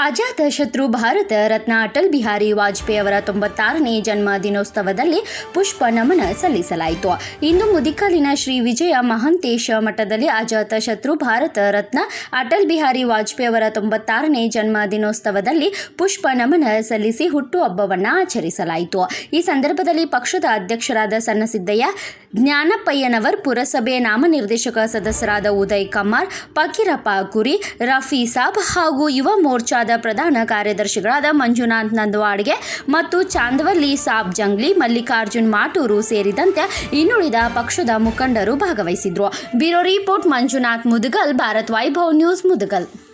ಅಜಾತ ಶತ್ರು ಭಾರತ ರತ್ನ ಅಟಲ್ ಬಿಹಾರಿ ವಾಜಪೇಯಿ ಅವರ ತೊಂಬತ್ತಾರನೇ ಜನ್ಮ ದಿನೋತ್ಸವದಲ್ಲಿ ಪುಷ್ಪ ನಮನ ಸಲ್ಲಿಸಲಾಯಿತು ಇಂದು ಮುದಿಕಲಿನ ಶ್ರೀ ವಿಜಯ ಮಹಂತೇಶ ಮಠದಲ್ಲಿ ಅಜಾತ ಶತ್ರು ಭಾರತ ರತ್ನ ಅಟಲ್ ಬಿಹಾರಿ ವಾಜಪೇಯಿ ಅವರ ತೊಂಬತ್ತಾರನೇ ಜನ್ಮ ದಿನೋತ್ಸವದಲ್ಲಿ ಪುಷ್ಪ ನಮನ ಸಲ್ಲಿಸಿ ಹುಟ್ಟುಹಬ್ಬವನ್ನು ಆಚರಿಸಲಾಯಿತು ಈ ಸಂದರ್ಭದಲ್ಲಿ ಪಕ್ಷದ ಅಧ್ಯಕ್ಷರಾದ ಸಣ್ಣಸಿದ್ದಯ್ಯ ಜ್ಞಾನಪ್ಪಯ್ಯನವರ್ ಪುರಸಭೆ ನಾಮನಿರ್ದೇಶಕ ಸದಸ್ಯರಾದ ಉದಯ್ ಕಮಾರ್ ಫಕೀರಪ್ಪ ಕುರಿ ರಫಿ ಸಾಬ್ ಹಾಗೂ ಯುವ ಮೋರ್ಚಾದ ಪ್ರಧಾನ ಕಾರ್ಯದರ್ಶಿಗಳಾದ ಮಂಜುನಾಥ್ ನಂದವಾಡ್ಗೆ ಮತ್ತು ಚಾಂದವಲ್ಲಿ ಸಾಬ್ ಜಂಗ್ಲಿ ಮಲ್ಲಿಕಾರ್ಜುನ್ ಮಾಟೂರು ಸೇರಿದಂತೆ ಇನ್ನುಳಿದ ಪಕ್ಷದ ಮುಖಂಡರು ಭಾಗವಹಿಸಿದ್ರು bureau report Manjunath Mudagal Bharat Vaibhav news Mudgal